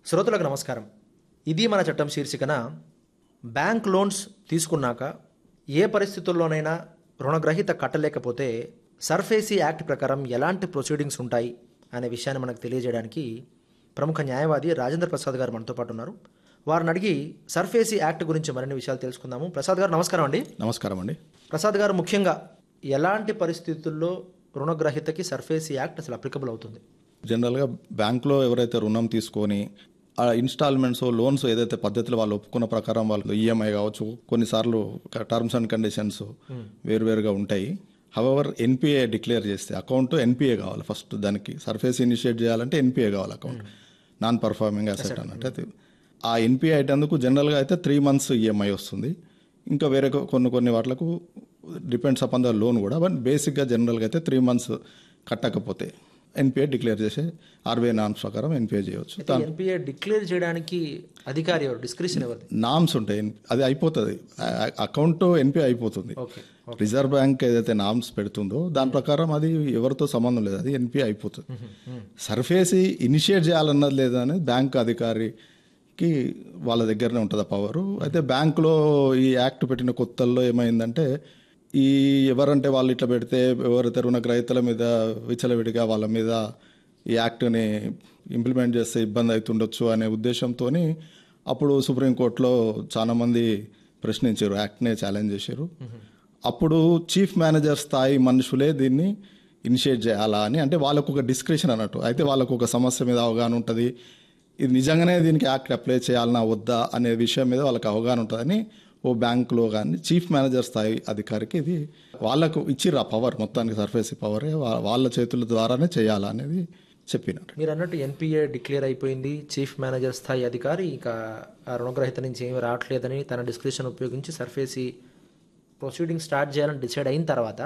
శ్రోతలకు నమస్కారం ఇది మన చట్టం శీర్షికన బ్యాంక్ లోన్స్ తీసుకున్నాక ఏ పరిస్థితుల్లోనైనా రుణగ్రహీత కట్టలేకపోతే సర్ఫేసీ యాక్ట్ ప్రకారం ఎలాంటి ప్రొసీడింగ్స్ ఉంటాయి అనే విషయాన్ని మనకు తెలియజేయడానికి ప్రముఖ న్యాయవాది రాజేంద్ర ప్రసాద్ గారు మనతో పాటు ఉన్నారు వారిని అడిగి సర్ఫేసీ యాక్ట్ గురించి మరిన్ని విషయాలు తెలుసుకుందాము ప్రసాద్ గారు నమస్కారం అండి నమస్కారం అండి ప్రసాద్ గారు ముఖ్యంగా ఎలాంటి పరిస్థితుల్లో రుణగ్రహీతకి సర్ఫేసీ యాక్ట్ అసలు అప్లికబుల్ అవుతుంది జనరల్గా బ్యాంక్లో ఎవరైతే రుణం తీసుకొని ఆ ఇన్స్టాల్మెంట్స్ లోన్స్ ఏదైతే పద్ధతిలో వాళ్ళు ఒప్పుకున్న ప్రకారం వాళ్ళు ఈఎంఐ కావచ్చు కొన్నిసార్లు టర్మ్స్ అండ్ కండిషన్స్ వేరువేరుగా ఉంటాయి హవెవర్ ఎన్పిఏ డిక్లేర్ చేస్తే అకౌంట్ ఎన్పిఏ కావాలి ఫస్ట్ దానికి సర్ఫేస్ ఇనిషియేట్ చేయాలంటే ఎన్పిఏ కావాలి అకౌంట్ నాన్ పర్ఫార్మింగ్ అసెట్ అన్నట్టు అయితే ఆ ఎన్పిఏ అయిటందుకు జనరల్గా అయితే త్రీ మంత్స్ ఈఎంఐ వస్తుంది ఇంకా వేరే కొ- కొన్ని కొన్ని వాటిలకు డిపెండ్స్ అపాన్ ద లోన్ కూడా బట్ బేసిక్గా జనరల్గా అయితే త్రీ మంత్స్ కట్టకపోతే ఎన్పిఏ డిక్లేర్ చేసే ఆర్బీఐ నామ్స్ ప్రకారం ఎన్పిఏ చేయవచ్చు ఎన్పిఏ డిక్లేర్ చేయడానికి అధికారి ఎవరు డిస్క్రిప్షన్ ఎవరిది నామ్స్ ఉంటాయి అది అయిపోతుంది అకౌంట్ ఎన్పిఏ అయిపోతుంది ఓకే రిజర్వ్ బ్యాంక్ ఏదైతే నామ్స్ పెడుతుందో దాని ప్రకారం అది ఎవరితో సంబంధం లేదు అది ఎన్పిఏ అయిపోతుంది సర్ఫేసి ఇనిషియేట్ చేయాలన్నది లేదా అనేది బ్యాంక్ అధికారికి వాళ్ళ దగ్గరనే ఉంటుంది ఆ పవరు అయితే బ్యాంకులో ఈ యాక్ట్ పెట్టిన కొత్తల్లో ఏమైందంటే ఈ ఎవరంటే వాళ్ళు ఇట్లా పెడితే ఎవరైతే రుణగ్రహీతల మీద విచలవిడిగా వాళ్ళ మీద ఈ యాక్ట్ని ఇంప్లిమెంట్ చేస్తే ఇబ్బంది అవుతుండొచ్చు అనే ఉద్దేశంతో అప్పుడు సుప్రీంకోర్టులో చాలామంది ప్రశ్నించారు యాక్ట్నే ఛాలెంజ్ చేశారు అప్పుడు చీఫ్ మేనేజర్ స్థాయి మనుషులే దీన్ని ఇనిషియేట్ చేయాలా అని అంటే వాళ్ళకు ఒక డిస్క్రిప్షన్ అన్నట్టు అయితే వాళ్ళకు ఒక సమస్య మీద అవగాహన ఉంటుంది ఇది నిజంగానే దీనికి యాక్ట్ అప్లై చేయాలన్నా వద్దా అనే విషయం మీద వాళ్ళకి అవగాహన ఉంటుందని ఓ బ్యాంకులో కానీ చీఫ్ మేనేజర్ స్థాయి అధికారికి ఇది వాళ్ళకు ఇచ్చిర్రు ఆ పవర్ మొత్తానికి సర్ఫేస్ పవరే వా- వాళ్ళ చేతుల ద్వారానే చేయాలా అనేది చెప్పినారు మీరు అన్నట్టు ఎన్పిఏ డిక్లేర్ అయిపోయింది చీఫ్ మేనేజర్ స్థాయి అధికారి ఇంకా ఆ రుణగ్రహీత నుంచి ఏమీ రావట్లేదని తన డిస్క్రిప్షన్ ఉపయోగించి సర్ఫేసి ప్రొసీడింగ్ స్టార్ట్ చేయాలని డిసైడ్ అయిన తర్వాత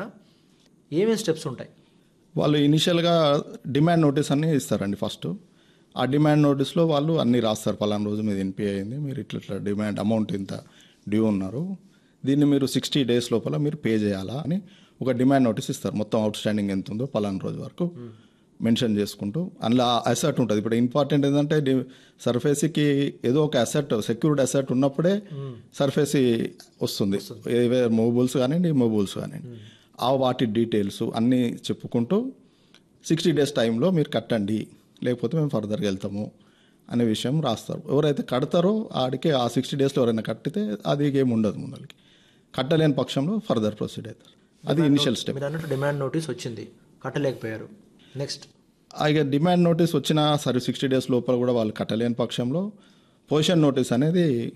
ఏమేమి స్టెప్స్ ఉంటాయి వాళ్ళు ఇనిషియల్గా డిమాండ్ నోటీస్ అన్ని ఇస్తారండి ఫస్ట్ ఆ డిమాండ్ నోటీస్లో వాళ్ళు అన్ని రాస్తారు పలానా రోజు మీద ఎన్పిఐ అయింది మీరు ఇట్లా ఇట్లా డిమాండ్ అమౌంట్ ఇంత డ్యూ ఉన్నారు దీన్ని మీరు సిక్స్టీ డేస్ లోపల మీరు పే చేయాలా అని ఒక డిమాండ్ నోటీస్ ఇస్తారు మొత్తం అవుట్ స్టాండింగ్ ఎంత ఉందో పలానా రోజు వరకు మెన్షన్ చేసుకుంటూ అందులో అసెట్ ఉంటుంది ఇప్పుడు ఇంపార్టెంట్ ఏంటంటే డి- సర్ఫేసీకి ఏదో ఒక అసెట్ సెక్యూర్డ్ అసెట్ ఉన్నప్పుడే సర్ఫేసీ వస్తుంది ఏవే మూవబుల్స్ కానివ్వండి మూవబుల్స్ కానివ్వండి ఆ వాటి డీటెయిల్స్ అన్నీ చెప్పుకుంటూ సిక్స్టీ డేస్ టైంలో మీరు కట్టండి లేకపోతే మేము ఫర్దర్గా వెళ్తాము అనే విషయం రాస్తారు ఎవరైతే కడతారో ఆడికి ఆ సిక్స్టీ డేస్లో ఎవరైనా కట్టితే అది ఏం ఉండదు ముందరికి కట్టలేని పక్షంలో ఫర్దర్ ప్రొసీడ్ అవుతారు అది ఇనిషియల్ స్టెప్ మీరు అన్నట్టు డిమాండ్ నోటీస్ వచ్చింది కట్టలేకపోయారు నెక్స్ట్ ఇక డిమాండ్ నోటీస్ వచ్చిన సరే సిక్స్టీ డేస్ లోపల కూడా వాళ్ళు కట్టలేని పక్షంలో పొజిషన్ నోటీస్ అనేది